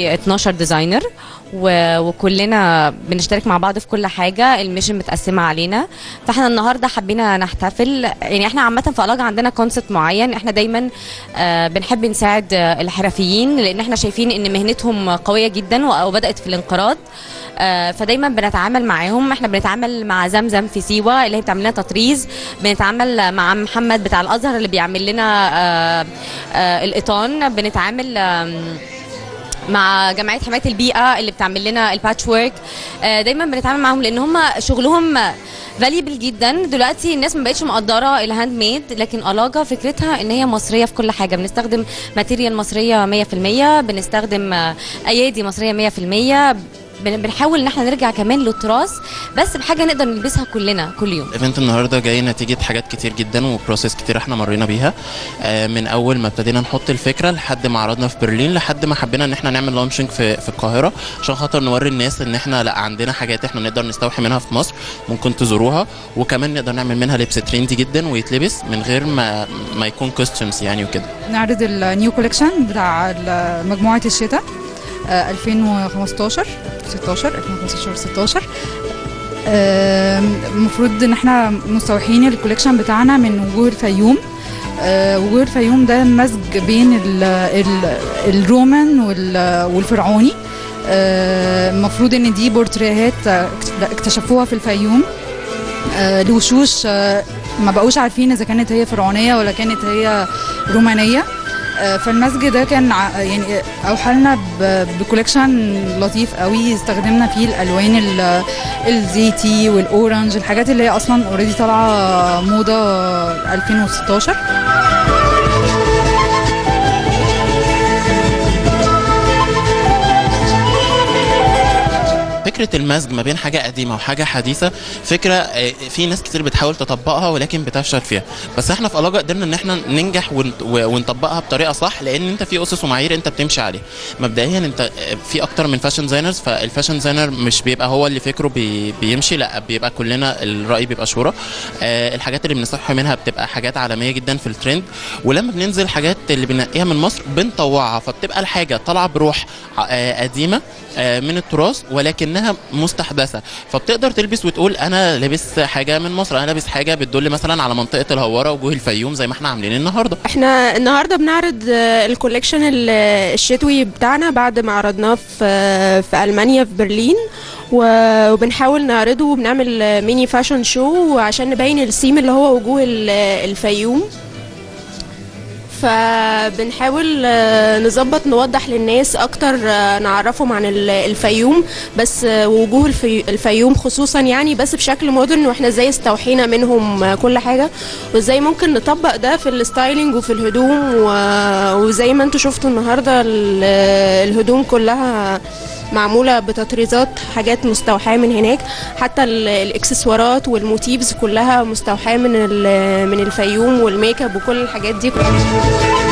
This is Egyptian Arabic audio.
حوالي 12 ديزاينر و- وكلنا بنشترك مع بعض في كل حاجه الميشن متقسمه علينا فاحنا النهارده حبينا نحتفل يعني احنا عامه في الاجا عندنا كونسبت معين احنا دايما آه، بنحب نساعد آه، الحرفيين لان احنا شايفين ان مهنتهم قويه جدا و- وبدات في الانقراض آه، فدايما بنتعامل معاهم احنا بنتعامل مع زمزم في سيوه اللي هي بتعمل لنا تطريز بنتعامل مع محمد بتاع الازهر اللي بيعمل لنا آه، آه، القطان بنتعامل آم، مع جمعيه حمايه البيئه اللي بتعمل لنا الباتش وورك دايما بنتعامل معاهم لان هم شغلهم فاليبل جدا دلوقتي الناس ما بقتش مقدره الهاند ميد لكن الاجا فكرتها ان هي مصريه في كل حاجه بنستخدم ماتيريال مصريه 100% بنستخدم آه، ايادي مصريه 100% بن- بنحاول ان احنا نرجع كمان للتراث بس بحاجه نقدر نلبسها كلنا كل يوم الايفنت النهارده جاي نتيجه حاجات كتير جدا وبروسيس كتير احنا مرينا بيها آه، من اول ما ابتدينا نحط الفكره لحد ما عرضنا في برلين لحد ما حبينا ان احنا نعمل لانشنج في في القاهره عشان خاطر نوري الناس ان احنا لا عندنا حاجات احنا نقدر نستوحي منها في مصر ممكن تزوروها وكمان نقدر نعمل منها لبس تريندي جدا ويتلبس من غير ما ما يكون كوستيومز يعني وكده نعرض النيو كوليكشن بتاع ال- مجموعة الشتاء آه، 2015 16 2015 16 آم، المفروض ان احنا مستوحين الكوليكشن بتاعنا من وجوه الفيوم آه، وجوه الفيوم ده مزج بين ال ال الرومان وال- والفرعوني آه، المفروض ان دي بورتريهات آه، اكتشفوها في الفيوم آه، لوشوش آه، ما بقوش عارفين اذا كانت هي فرعونيه ولا كانت هي رومانيه آه، فالمزج ده كان ع- يعني اوحى لنا ب- بكوليكشن لطيف قوي استخدمنا فيه الالوان ال- الزيتي والاورنج الحاجات اللي هي اصلا اوريدي طالعه موضه 2016 فكره المزج ما بين حاجه قديمه وحاجه حديثه فكره آه، في ناس كتير بتحاول تطبقها ولكن بتفشل فيها بس احنا في الاجا قدرنا ان احنا ننجح ون- و- ونطبقها بطريقه صح لان انت في اسس ومعايير انت بتمشي عليها مبدئيا انت آه، في اكتر من فاشن ديزاينرز فالفاشن ديزاينر مش بيبقى هو اللي فكره بي بيمشي لا بيبقى كلنا الراي بيبقى شورى آه، الحاجات اللي بنستوحي منها بتبقى حاجات عالميه جدا في الترند ولما بننزل حاجات اللي بننقيها من مصر بنطوعها فبتبقى الحاجه طالعه بروح آه، قديمه آه، من التراث ولكنها مستحدثه فبتقدر تلبس وتقول انا لابس حاجه من مصر انا لابس حاجه بتدل مثلا على منطقه الهواره وجوه الفيوم زي ما احنا عاملين النهارده احنا النهارده بنعرض آه، الكوليكشن ال- الشتوي بتاعنا بعد ما عرضناه في في المانيا في برلين و- وبنحاول نعرضه وبنعمل آه، ميني فاشن شو عشان نبين السيم اللي هو وجوه ال- الفيوم فبنحاول آه، نظبط نوضح للناس اكتر آه، نعرفهم عن ال- الفيوم بس آه، وجوه الفي- الفيوم خصوصا يعني بس بشكل مودرن واحنا ازاي استوحينا منهم آه، كل حاجه وازاي ممكن نطبق ده في الستايلينج وفي الهدوم و- وزي ما انتوا شفتوا النهارده ال- الهدوم كلها معموله بتطريزات حاجات مستوحاه من هناك حتى ال- الاكسسوارات والموتيفز كلها مستوحاه من ال- من الفيوم والميك اب وكل الحاجات دي